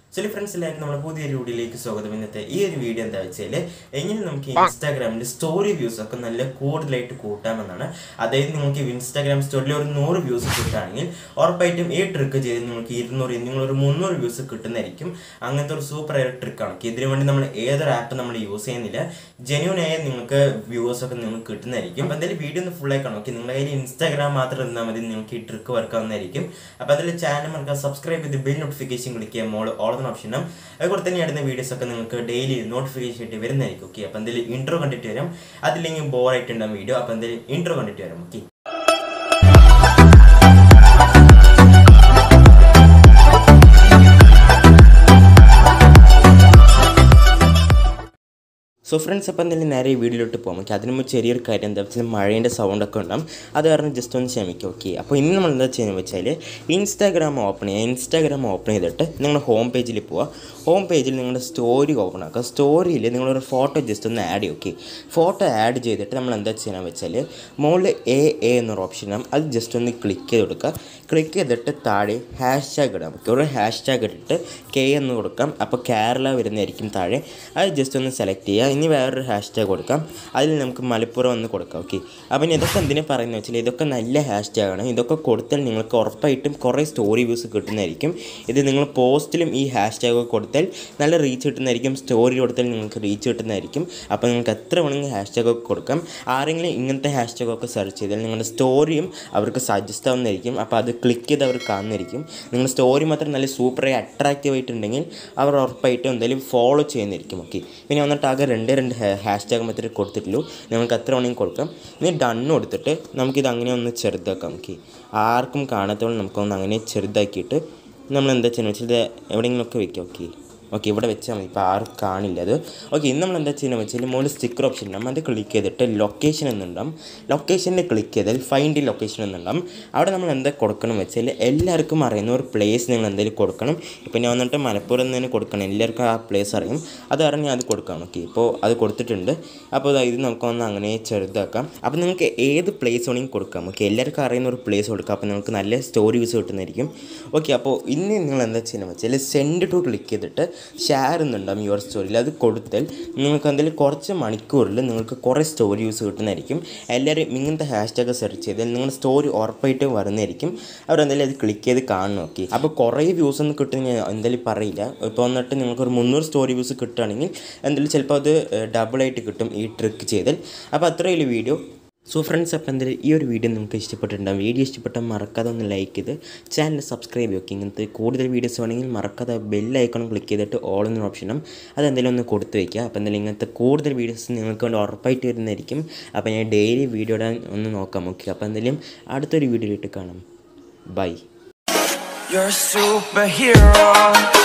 ചില ഫ്രണ്ട്സ് എല്ലാവരും നമ്മുടെ പുതിയൊരു വീഡിയോയിലേക്ക് സ്വാഗതം ഇന്നത്തെ ഈ ഒരു വീഡിയോ എന്താ വെച്ചാൽ എങ്ങനെ നമുക്ക് ഇൻസ്റ്റാഗ്രാമിൽ സ്റ്റോറി വ്യൂസ് ഒക്കെ നല്ല കൂടുതലായിട്ട് കൂട്ടാമെന്നാണ് അതായത് നിങ്ങൾക്ക് ഇൻസ്റ്റാഗ്രാം സ്റ്റോറിയിൽ ഒരു നൂറ് വ്യൂസ് കിട്ടുകയാണെങ്കിൽ ഉറപ്പായിട്ടും ഈ ട്രിക്ക് ചെയ്ത് നിങ്ങൾക്ക് ഇരുന്നൂറ് നിങ്ങളൊരു മുന്നൂറ് വ്യൂസ് കിട്ടുന്നതായിരിക്കും അങ്ങനത്തെ ഒരു സൂപ്പർ ആയ ട്രിക്കാണ് ഇതിനു വേണ്ടി നമ്മൾ ഏതൊരു ആപ്പ് നമ്മൾ യൂസ് ചെയ്യുന്നില്ല ജെന്യൂൻ ആയ നിങ്ങൾക്ക് വ്യൂസ് ഒക്കെ നിങ്ങൾക്ക് കിട്ടുന്നതായിരിക്കും അപ്പോൾ എന്തായാലും വീഡിയോ ഒന്ന് ഫുൾ ആയി കാണും ഓക്കെ നിങ്ങളുടെ കയ്യിൽ ഇൻസ്റ്റാഗ്രാം മാത്രം ഇരുന്നാൽ മതി നിങ്ങൾക്ക് ഈ ട്രിക്ക് വർക്ക് ആവുന്നതായിരിക്കും അപ്പോൾ അതിൽ ചാനൽ നമുക്ക് സബ്സ്ക്രൈബ് ചെയ്ത് ബിൽ നോട്ടിഫിക്കേഷൻ ക്ലിക്ക് ചെയ്യാൻ മോൾ ഓൾ എന്ന ഓപ്ഷനും അതുപോലെ തന്നെ അടുത്ത വീഡിയോസ് ഒക്കെ നിങ്ങൾക്ക് ഡെയിലി നോട്ടിഫിക്കേഷൻ ആയിട്ട് വരുന്നതായിരിക്കും ഓക്കെ അപ്പോൾ എന്തെങ്കിലും ഇൻട്രോ കണ്ടിട്ട് വരാം അതില്ലെങ്കിൽ ബോർ ആയിട്ടുണ്ടാകും വീഡിയോ അപ്പോൾ എന്തെങ്കിലും ഇൻട്രോ കണ്ടിട്ട് വരാം ഓക്കെ സോ ഫ്രണ്ട്സ് അപ്പം എന്തെങ്കിലും നേരെ ഈ വീഡിയോയിലോട്ട് പോകാം ഓക്കെ അതിന് മുമ്പ് ചെറിയൊരു കാര്യം എന്താ വെച്ചാൽ മഴേൻ്റെ സൗണ്ടൊക്കെ ഉണ്ടാകും അത് കാരണം ജസ്റ്റ് ഒന്ന് ക്ഷമിക്കും ഓക്കെ അപ്പോൾ ഇന്ന് നമ്മൾ എന്താ ചെയ്യുന്നത് വെച്ചാൽ ഇൻസ്റ്റാഗ്രാം ഓപ്പൺ ചെയ്യുക ഇൻസ്റ്റാഗ്രാം ഓപ്പൺ ചെയ്തിട്ട് നിങ്ങളുടെ ഹോം പേജിൽ പോവുക ഹോം പേജിൽ നിങ്ങളുടെ സ്റ്റോറി ഓപ്പൺ ആക്കുക സ്റ്റോറിയിൽ നിങ്ങളൊരു ഫോട്ടോ ജസ്റ്റ് ഒന്ന് ആഡ് ചെയ്യും ഓക്കെ ഫോട്ടോ ആഡ് ചെയ്തിട്ട് നമ്മൾ എന്താ ചെയ്യണമെന്ന് വെച്ചാൽ മുകളിൽ എ എ എന്നൊരു ഓപ്ഷൻ ഉണ്ടാകും അത് ജസ്റ്റ് ഒന്ന് ക്ലിക്ക് ചെയ്ത് കൊടുക്കുക ക്ലിക്ക് ചെയ്തിട്ട് താഴെ ഹാഷ് ടാഗ് ഇടാം ഓക്കെ ഒരു ഹാഷ് ടാഗ് ഇട്ടിട്ട് കെ എന്ന് കൊടുക്കാം അപ്പോൾ കേരള വരുന്നതായിരിക്കും താഴെ അത് ജസ്റ്റ് ഒന്ന് സെലക്ട് ചെയ്യുക ഇനി വേറൊരു ഹാഷ് ടാഗ് കൊടുക്കാം അതിൽ നമുക്ക് മലപ്പുറം എന്ന് കൊടുക്കാം ഓക്കെ അപ്പം ഇനി ഇതൊക്കെ എന്തിനാ പറയുന്നത് വെച്ചാൽ ഇതൊക്കെ നല്ല ഹാഷ് ടാഗാണ് ഇതൊക്കെ കൊടുത്താൽ നിങ്ങൾക്ക് ഉറപ്പായിട്ടും കുറേ സ്റ്റോറി വ്യൂസ് കിട്ടുന്നതായിരിക്കും ഇത് നിങ്ങൾ പോസ്റ്റിലും ഈ ഹാഷ് ടാഗ് കൊടുത്താൽ നല്ല റീച്ച് കിട്ടുന്നതായിരിക്കും സ്റ്റോറി കൊടുത്താൽ നിങ്ങൾക്ക് റീച്ച് കിട്ടുന്നതായിരിക്കും അപ്പോൾ നിങ്ങൾക്ക് എത്ര വേണമെങ്കിൽ ഹാഷ് ടാഗ് ഒക്കെ കൊടുക്കാം ആരെങ്കിലും ഇങ്ങനത്തെ ഹാഷ് ടാഗ് ഒക്കെ സെർച്ച് ചെയ്താൽ നിങ്ങളുടെ സ്റ്റോറിയും അവർക്ക് സജസ്റ്റ് ആവുന്നതായിരിക്കും അപ്പോൾ അത് ക്ലിക്ക് ചെയ്ത് അവർ കാണുന്നതായിരിക്കും നിങ്ങളുടെ സ്റ്റോറി മാത്രം നല്ല സൂപ്പറായി അട്രാക്റ്റീവ് ആയിട്ടുണ്ടെങ്കിൽ അവർ ഉറപ്പായിട്ടും എന്തായാലും ഫോളോ ചെയ്യുന്നതായിരിക്കും ഓക്കെ പിന്നെ വന്നിട്ട് ആകെ രണ്ടേ രണ്ട് ഹാഷ് ടാഗ് മാത്രമേ കൊടുത്തിട്ടുള്ളൂ നിങ്ങൾക്ക് എത്ര വേണമെങ്കിൽ കൊടുക്കാം ഇനി ഡണ്ണ് കൊടുത്തിട്ട് നമുക്കിത് അങ്ങനെ ഒന്ന് ചെറുതാക്കാം ഓക്കെ ആർക്കും കാണാത്തവണ്ണം നമുക്കൊന്ന് അങ്ങനെ ചെറുതാക്കിയിട്ട് നമ്മൾ എന്താ ചെയ്യുന്നത് വെച്ചാൽ ഇത് എവിടെയെങ്കിലുമൊക്കെ വെക്കാം ഓക്കെ ഓക്കെ ഇവിടെ വെച്ചാൽ മതി ഇപ്പോൾ ആരും കാണില്ല അത് ഓക്കെ ഇന്ന് നമ്മൾ എന്താ ചെയ്യുന്നത് വെച്ചാൽ മുകളിൽ സ്റ്റിക്കർ ഓപ്ഷൻ ഉണ്ടാകും അത് ക്ലിക്ക് ചെയ്തിട്ട് ലൊക്കേഷൻ എന്നുണ്ടാവും ലൊക്കേഷനിൽ ക്ലിക്ക് ചെയ്താൽ ഫൈൻഡ് ലൊക്കേഷൻ എന്നുണ്ടാവും അവിടെ നമ്മൾ എന്താ കൊടുക്കണം വെച്ചാൽ എല്ലാവർക്കും അറിയുന്ന ഒരു പ്ലേസ് നിങ്ങൾ എന്തെങ്കിലും കൊടുക്കണം ഇപ്പോൾ ഞാൻ വന്നിട്ട് മലപ്പുറം തന്നെ കൊടുക്കണം എല്ലാവർക്കും ആ പ്ലേസ് അറിയും അത് കാരണം ഞാൻ അത് കൊടുക്കാം ഓക്കെ ഇപ്പോൾ അത് കൊടുത്തിട്ടുണ്ട് അപ്പോൾ ഇത് നമുക്കൊന്ന് അങ്ങനെ ചെറുതാക്കാം അപ്പോൾ നിങ്ങൾക്ക് ഏത് പ്ലേസ് വേണമെങ്കിൽ കൊടുക്കാം ഓക്കെ എല്ലാവർക്കും അറിയുന്ന ഒരു പ്ലേസ് കൊടുക്കാം അപ്പോൾ നിങ്ങൾക്ക് നല്ല സ്റ്റോറി യൂസ് കിട്ടുന്നതായിരിക്കും ഓക്കെ അപ്പോൾ ഇനി നിങ്ങൾ എന്താ ചെയ്യുന്നത് വെച്ചാൽ സെൻഡ് ടു ക്ലിക്ക് ചെയ്തിട്ട് ഷെയർ എന്നുണ്ടാവും യുവർ സ്റ്റോറിയിൽ അത് കൊടുത്താൽ നിങ്ങൾക്ക് എന്തെങ്കിലും കുറച്ച് മണിക്കൂറിൽ നിങ്ങൾക്ക് കുറേ സ്റ്റോറി യൂസ് കിട്ടുന്നതായിരിക്കും എല്ലാവരും ഇങ്ങനത്തെ ഹാഷ് ടാഗ് സെർച്ച് ചെയ്താൽ നിങ്ങളുടെ സ്റ്റോറി ഉറപ്പായിട്ട് വരുന്നതായിരിക്കും അവരെന്തായാലും അത് ക്ലിക്ക് ചെയ്ത് കാണണം ഓക്കെ അപ്പോൾ കുറേ വ്യൂസ് ഒന്നും കിട്ടുന്ന ഞാൻ എന്തായാലും പറയില്ല ഇപ്പോൾ വന്നിട്ട് നിങ്ങൾക്ക് ഒരു മുന്നൂറ് സ്റ്റോറി വ്യൂസ് കിട്ടുകയാണെങ്കിൽ എന്തായാലും ചിലപ്പോൾ അത് ഡബിളായിട്ട് കിട്ടും ഈ ട്രിക്ക് ചെയ്താൽ അപ്പോൾ അത്രയുള്ള വീഡിയോ സോ ഫ്രണ്ട്സ് അപ്പോൾ എന്തായാലും ഈ ഒരു വീഡിയോ നിങ്ങൾക്ക് ഇഷ്ടപ്പെട്ടിട്ടുണ്ടാകും വീഡിയോ ഇഷ്ടപ്പെട്ടാൽ മറക്കാതെ ഒന്ന് ലൈക്ക് ചെയ്ത് ചാനൽ സബ്സ്ക്രൈബ് ചെയ്യുക ഇങ്ങനത്തെ കൂടുതൽ വീഡിയോസ് വേണമെങ്കിൽ മറക്കാതെ ബെൽ ഐക്കൺ ക്ലിക്ക് ചെയ്തിട്ട് ഓൾ എന്നൊരു ഓപ്ഷനും അതെന്തെങ്കിലും ഒന്ന് കൊടുത്ത് വയ്ക്കുക അപ്പോൾ എന്തായാലും ഇങ്ങനത്തെ കൂടുതൽ വീഡിയോസ് നിങ്ങൾക്ക് വേണ്ടി ഉറപ്പായിട്ട് വരുന്നതായിരിക്കും അപ്പോൾ ഞാൻ ഡെയിലി വീഡിയോ ഇടാൻ ഒന്ന് നോക്കാം ഓക്കെ അപ്പോൾ എന്തായാലും അടുത്തൊരു വീഡിയോയിലിട്ട് കാണാം ബൈ You're a superhero.